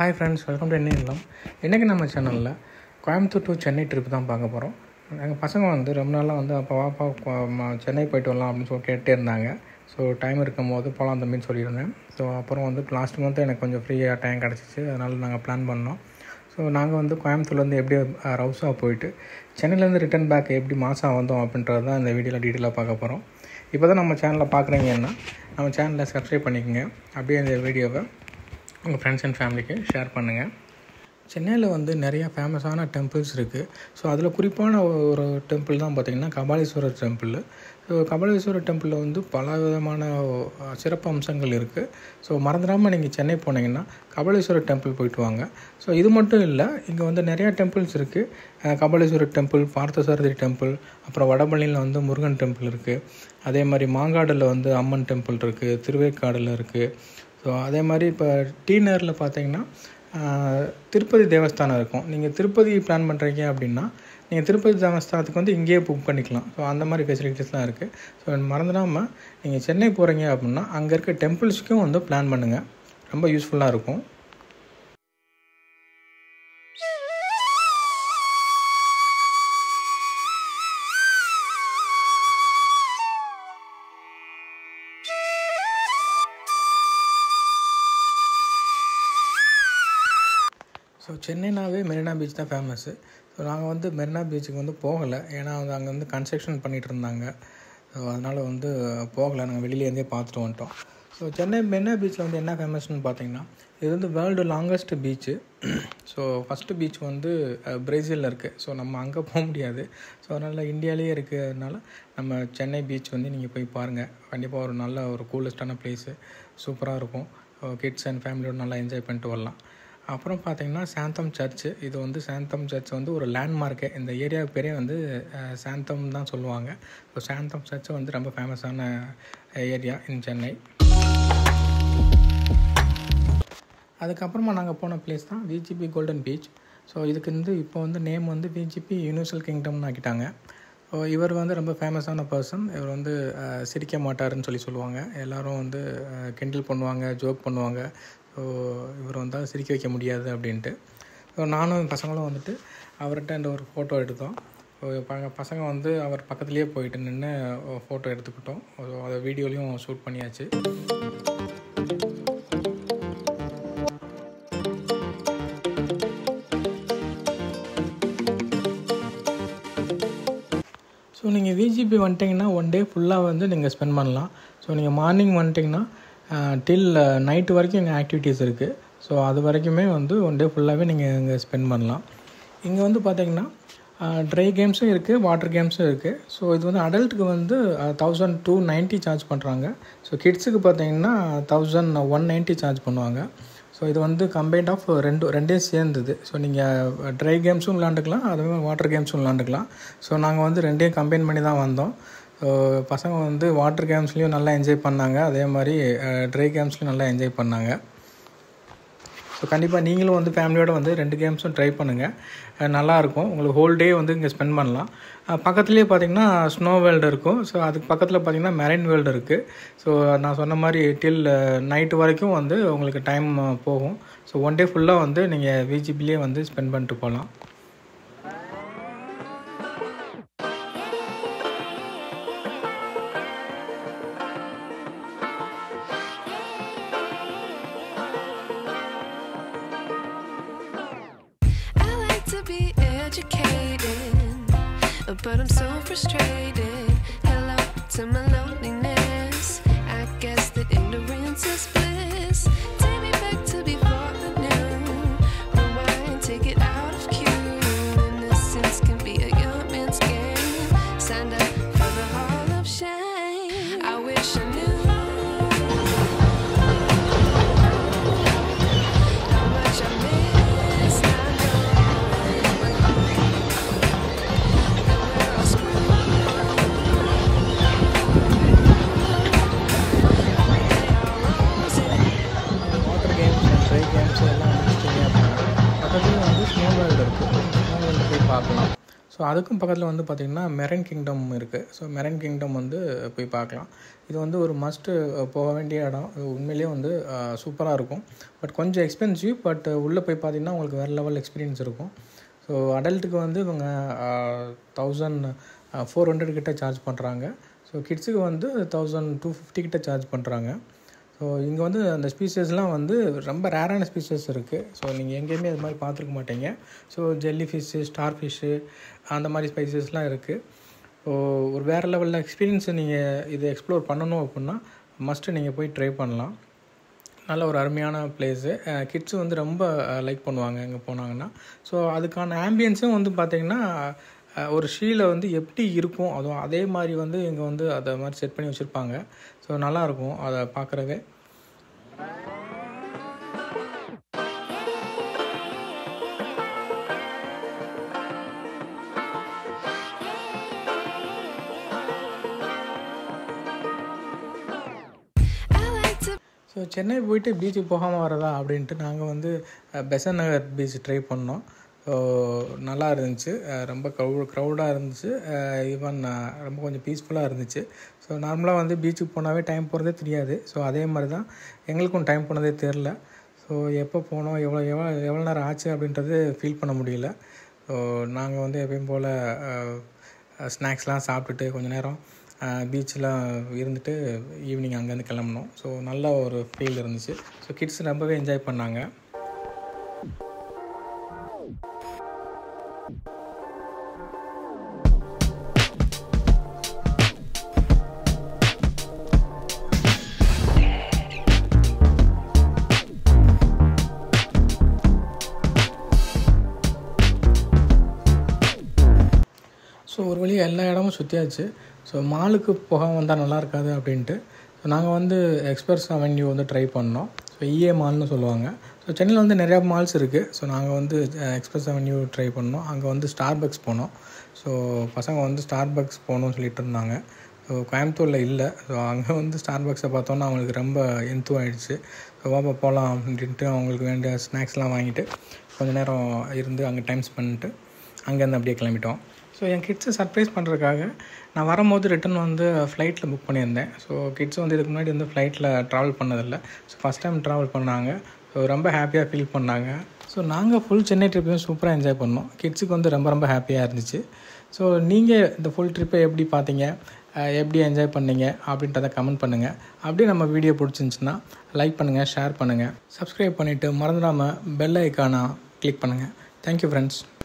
Hi friends welcome to என்ன இல்லம் இன்றைக்கி நம்ம சேனலில் கோயம்புத்தூர் டு சென்னை ட்ரிப் தான் பார்க்க போகிறோம் எங்கள் பசங்க வந்து ரொம்ப நாளாக வந்து அப்போ வாப்பா கொ- ம- சென்னை போயிட்டு வரலாம் அப்படின்னு சொல்லி கேட்டே இருந்தாங்க ஸோ டைம் இருக்கும் போது போகலாம் தம்பின்னு சொல்லியிருந்தேன் ஸோ அப்புறம் வந்து லாஸ்ட் மந்த்து எனக்கு கொஞ்சம் ஃப்ரீயாக டைம் கிடச்சிச்சு அதனால் நாங்கள் பிளான் பண்ணோம் ஸோ நாங்கள் வந்து கோயம்புத்தூர்லேருந்து எப்படி ரவுஸாக போயிட்டு சென்னையிலேருந்து ரிட்டர்ன் பேக் எப்படி மாதம் வந்தோம் அப்படின்றது தான் இந்த வீடியோவில் டீட்டெயிலாக பார்க்க போகிறோம் இப்போ தான் நம்ம சேனலை பார்க்குறீங்கன்னா நம்ம சேனலை சப்ஸ்கிரைப் பண்ணிக்கோங்க அப்படியே இந்த வீடியோவை உங்கள் ஃப்ரெண்ட்ஸ் அண்ட் ஃபேமிலிக்கு ஷேர் பண்ணுங்கள் சென்னையில் வந்து நிறைய ஃபேமஸான டெம்பிள்ஸ் இருக்குது ஸோ அதில் குறிப்பான ஒரு டெம்பிள் தான் பார்த்திங்கன்னா கபாலீஸ்வரர் டெம்பிள் ஸோ கபாலீஸ்வரர் டெம்பிளில் வந்து பல விதமான அஹ், சிறப்பு அம்சங்கள் இருக்குது ஸோ மறந்துடாமல் நீங்கள் சென்னை போனீங்கன்னா கபாலீஸ்வரர் டெம்பிள் போயிட்டு வாங்க ஸோ இது மட்டும் இல்லை இங்கே வந்து நிறையா டெம்பிள்ஸ் இருக்குது கபாலீஸ்வரர் டெம்பிள் பார்த்தசாரதி டெம்பிள் அப்புறம் வடபழனியில் வந்து முருகன் டெம்பிள் இருக்குது அதே மாதிரி மாங்காடில் வந்து அம்மன் டெம்பிள் இருக்குது திருவேற்காடில் இருக்குது ஸோ அதே மாதிரி இப்போ டி நகரில் பார்த்தீங்கன்னா ஆஹ், திருப்பதி தேவஸ்தானம் இருக்கும் நீங்கள் திருப்பதி பிளான் பண்ணுறீங்க அப்படின்னா நீங்கள் திருப்பதி தேவஸ்தானத்துக்கு வந்து இங்கேயே புக் பண்ணிக்கலாம் ஸோ அந்த மாதிரி ஃபெசிலிட்டிஸ்லாம் இருக்குது ஸோ மறந்துடாமல் நீங்கள் சென்னை போகிறீங்க அப்படின்னா அங்கே இருக்க டெம்பிள்ஸ்க்கும் வந்து பிளான் பண்ணுங்கள் ரொம்ப யூஸ்ஃபுல்லாக இருக்கும் ஸோ சென்னைனாவே மெரினா பீச் தான் ஃபேமஸ்ஸு ஸோ நாங்கள் வந்து மெரினா பீச்சுக்கு வந்து போகலை ஏன்னா வந்து அங்கே வந்து கன்ஸ்ட்ரக்ஷன் பண்ணிகிட்டு இருந்தாங்க ஸோ அதனால் வந்து போகலை நாங்கள் வெளியிலேருந்தே பார்த்துட்டு வந்துட்டோம் ஸோ சென்னை மெரினா பீச்சில் வந்து என்ன ஃபேமஸ்னு பார்த்தீங்கன்னா இது வந்து world longest beach so first beach வந்து அஹ், பிரேசிலில் இருக்குது ஸோ நம்ம அங்கே போக முடியாது ஸோ அதனால் இந்தியாவிலேயே இருக்கிறதுனால நம்ம சென்னை பீச் வந்து நீங்கள் போய் பாருங்கள் கண்டிப்பாக ஒரு நல்ல ஒரு கூலஸ்டான பிளேஸு சூப்பராக இருக்கும் கிட்ஸ் அண்ட் ஃபேமிலியோட நல்லா என்ஜாய் பண்ணிட்டு வரலாம் அப்புறம் பார்த்தீங்கன்னா சாந்தம் சர்ச்சு இது வந்து சாந்தம் சர்ச் வந்து ஒரு லேண்ட்மார்க்கு இந்த ஏரியாவுக்கு பேரே வந்து அஹ், சாந்தம் தான் சொல்லுவாங்க ஸோ சாந்தம் சர்ச் வந்து ரொம்ப ஃபேமஸான ஏரியா இன் சென்னை அதுக்கப்புறமா நாங்கள் போன பிளேஸ் தான் விஜிபி கோல்டன் பீச் ஸோ இதுக்கு வந்து இப்போ வந்து நேம் வந்து விஜிபி யூனிவர்சல் கிங்டம்னு ஆக்கிட்டாங்க ஸோ இவர் வந்து ரொம்ப ஃபேமஸான பர்சன் இவர் வந்து அஹ், சிரிக்க மாட்டாருன்னு சொல்லி சொல்லுவாங்க எல்லாரும் வந்து அஹ், கிண்டல் பண்ணுவாங்க ஜோக் பண்ணுவாங்க ஸோ இவர் வந்தால் சிரிக்க வைக்க முடியாது அப்படின்ட்டு ஸோ நானும் என் பசங்களும் வந்துட்டு அவர்கிட்ட இந்த ஒரு ஃபோட்டோ எடுத்தோம் ஸோ ப- பசங்க வந்து அவர் பக்கத்துலேயே போயிட்டு நின்று ஃபோட்டோ எடுத்துக்கிட்டோம் ஸோ அதை வீடியோலையும் ஷூட் பண்ணியாச்சு ஸோ நீங்கள் விஜிபி வந்துட்டிங்கன்னா ஒன் டே ஃபுல்லாக வந்து நீங்கள் ஸ்பெண்ட் பண்ணலாம் ஸோ நீங்கள் மார்னிங் வந்துட்டிங்கன்னா டில் நைட்டு வரைக்கும் இங்கே ஆக்டிவிட்டீஸ் இருக்குது ஸோ அது வரைக்குமே வந்து ஒன் டே ஃபுல்லாகவே நீங்கள் இங்கே ஸ்பெண்ட் பண்ணலாம் இங்கே வந்து பார்த்தீங்கன்னா ட்ரை கேம்ஸும் இருக்குது வாட்டர் கேம்ஸும் இருக்குது ஸோ இது வந்து அடல்ட்டுக்கு வந்து தௌசண்ட் டூ நைன்ட்டி சார்ஜ் பண்ணுறாங்க ஸோ கிட்ஸுக்கு பார்த்தீங்கன்னா தௌசண்ட் ஒன் நைன்ட்டி சார்ஜ் பண்ணுவாங்க ஸோ இது வந்து கம்பைண்ட் ஆஃப் ரெண்டு ரெண்டே சேர்ந்தது ஸோ நீங்கள் ட்ரை கேம்ஸும் விளாண்டுக்கலாம் அதே மாதிரி வாட்டர் கேம்ஸும் விளாண்டுக்கலாம் ஸோ நாங்கள் வந்து ரெண்டையும் கம்பைன் பண்ணி தான் வந்தோம் ஸோ பசங்க வந்து வாட்டர் கேம்ஸ்லேயும் நல்லா என்ஜாய் பண்ணாங்க அதே மாதிரி ட்ரை கேம்ஸ்லையும் நல்லா என்ஜாய் பண்ணாங்க ஸோ கண்டிப்பாக நீங்களும் வந்து ஃபேமிலியோட வந்து ரெண்டு கேம்ஸும் ட்ரை பண்ணுங்கள் நல்லாயிருக்கும் உங்களுக்கு ஹோல் டே வந்து இங்கே ஸ்பெண்ட் பண்ணலாம் அஹ் பக்கத்துலேயே பார்த்தீங்கன்னா ஸ்னோ வேர்ல்டு இருக்கும் ஸோ அதுக்கு பக்கத்தில் பார்த்தீங்கன்னா மெரைன் வேர்ல்டு இருக்குது ஸோ நான் சொன்ன மாதிரி டில் நைட்டு வரைக்கும் வந்து உங்களுக்கு டைம் போகும் ஸோ ஒன் டே ஃபுல்லாக வந்து நீங்கள் விஜிபிலே வந்து ஸ்பெண்ட் பண்ணிட்டு போகலாம் I like to be educated, but I'm so frustrated. Hello to my loneliness. I guess that ignorance is bliss. Take me back to before the new. Rewind, take it out of cue. Innocence can be a young man's game. Signed up for the hall of shame. I wish I knew. How much I miss, I know. That we're all screwed. Water games dry games எல்லாம் முடிச்சிட்டிங்க அப்படின்னா பக்கத்துலேயே வந்து snow world இருக்குது snow world போய் பார்க்கலாம் so அதுக்கும் பக்கத்தில் வந்து பார்த்திங்கன்னா மெரன் கிங்டம் இருக்குது ஸோ மெரன் கிங்டம் வந்து போய் பார்க்கலாம் இது வந்து ஒரு மஸ்ட்டு போக வேண்டிய இடம் இது உண்மையிலேயே வந்து சூப்பராக இருக்கும் பட் கொஞ்சம் எக்ஸ்பென்சிவ் பட் உள்ளே போய் பார்த்தீங்கன்னா உங்களுக்கு வேறு லெவல் எக்ஸ்பீரியன்ஸ் இருக்கும் ஸோ அடல்ட்டுக்கு வந்து இவங்க தௌசண்ட் ஃபோர் ஹண்ட்ரட் கிட்ட சார்ஜ் பண்ணுறாங்க ஸோ கிட்ஸுக்கு வந்து தௌசண்ட் டூ ஃபிஃப்டி கிட்ட சார்ஜ் பண்ணுறாங்க ஸோ இங்கே வந்து அந்த ஸ்பீஷஸ்லாம் வந்து ரொம்ப ரேரான ஸ்பீஷஸ் இருக்குது ஸோ நீங்கள் எங்கேயுமே அது மாதிரி பார்த்துருக்க மாட்டீங்க so jellyfish starfish அந்த மாதிரி ஸ்பைசஸ்லாம் இருக்குது ஸோ ஒரு வேறு லெவலில் எக்ஸ்பீரியன்ஸை நீங்கள் இதை எக்ஸ்ப்ளோர் பண்ணணும் அப்படின்னா மஸ்ட்டு நீங்கள் போய் ட்ரை பண்ணலாம் நல்ல ஒரு அருமையான பிளேஸு கிட்ஸும் வந்து ரொம்ப லைக் பண்ணுவாங்க இங்கே போனாங்கன்னா ஸோ அதுக்கான ஆம்பியன்ஸும் வந்து பார்த்திங்கன்னா ஒரு ஷீல வந்து எப்படி இருக்கும் அதுவும் அதே மாதிரி வந்து இங்கே வந்து அதை மாதிரி செட் பண்ணி வச்சுருப்பாங்க ஸோ நல்லாயிருக்கும் அதை பார்க்குறவே I like to so Chennai போயிட்டு பீச்சுக்கு போகாமல் வரதா அப்படின்ட்டு நாங்கள் வந்து பெசன் நகர் பீச் ட்ரை பண்ணோம் ஸோ நல்லா இருந்துச்சு அஹ் ரொம்ப க்ரௌ க்ரௌடாக இருந்துச்சு ஈவன் ரொம்ப கொஞ்சம் பீஸ்ஃபுல்லாக இருந்துச்சு ஸோ நார்மலாக வந்து பீச்சுக்கு போனாவே டைம் போகிறதே தெரியாது ஸோ அதே மாதிரி தான் எங்களுக்கும் டைம் போனதே தெரில ஸோ எப்போ போனோம் எவ்வளோ எவ்வளோ எவ்வளோ நேரம் ஆச்சு அப்படின்றது ஃபீல் பண்ண முடியல ஸோ நாங்கள் வந்து எப்பயும் போல் ஸ்நாக்ஸ்லாம் சாப்பிட்டுட்டு கொஞ்ச நேரம் பீச்சில் இருந்துட்டு ஈவினிங் அங்கேருந்து கிளம்புனோம் ஸோ நல்ல ஒரு ஃபீல் இருந்துச்சு ஸோ கிட்ஸ் ரொம்பவே என்ஜாய் பண்ணாங்க ஸோ ஒரு வழியாக எல்லா இடமும் சுற்றியாச்சு ஸோ மாலுக்கு போகாமல் வந்தால் நல்லா இருக்காது அப்படின்ட்டு ஸோ நாங்கள் வந்து எக்ஸ்பிரஸ் அவென்யூ வந்து ட்ரை பண்ணோம் ஸோ இஏ மால்னு சொல்லுவாங்க ஸோ சென்னையில் வந்து நிறையா மால்ஸ் இருக்குது ஸோ நாங்கள் வந்து எக்ஸ்பிரஸ் அவென்யூ ட்ரை பண்ணோம் அங்கே வந்து ஸ்டார் பக்ஸ் போனோம் ஸோ பசங்க வந்து ஸ்டார் பக்ஸ் போகணும்னு சொல்லிட்டு இருந்தாங்க ஸோ கோயம்புத்தூரில் இல்லை ஸோ அங்கே வந்து ஸ்டார் பக்ஸை பார்த்தோன்னா அவங்களுக்கு ரொம்ப எந்து ஆயிடுச்சு ஸோ வாப்பா போகலாம் அப்படின்ட்டு அவங்களுக்கு வேண்டிய ஸ்நாக்ஸ்லாம் வாங்கிட்டு கொஞ்ச நேரம் இருந்து அங்கே டைம் பண்ணிட்டு அங்கேருந்து அப்படியே கிளம்பிட்டோம் ஸோ என் கிட்ஸை சர்ப்ரைஸ் பண்ணுறதுக்காக நான் வரும்போது ரிட்டன் வந்து ஃப்ளைட்டில் புக் பண்ணியிருந்தேன் ஸோ கிட்ஸ் வந்து இதுக்கு முன்னாடி வந்து ஃப்ளைட்டில் ட்ராவல் பண்ணதில்லை ஸோ ஃபஸ்ட் டைம் ட்ராவல் பண்ணாங்க ஸோ ரொம்ப ஹாப்பியாக ஃபீல் பண்ணாங்க ஸோ நாங்கள் ஃபுல் சென்னை ட்ரிப்பையும் சூப்பராக என்ஜாய் பண்ணோம் கிட்ஸுக்கு வந்து ரொம்ப ரொம்ப ஹாப்பியாக இருந்துச்சு ஸோ நீங்கள் இந்த ஃபுல் ட்ரிப்பை எப்படி பார்த்தீங்க அஹ் எப்படி என்ஜாய் பண்ணீங்க அப்படின்றத கமெண்ட் பண்ணுங்கள் அப்படியே நம்ம வீடியோ பிடிச்சிருந்துச்சின்னா லைக் பண்ணுங்கள் ஷேர் பண்ணுங்கள் சப்ஸ்கிரைப் பண்ணிவிட்டு மறந்துடாமல் பெல் ஐக்கானா கிளிக் பண்ணுங்கள் தேங்க்யூ ஃப்ரெண்ட்ஸ்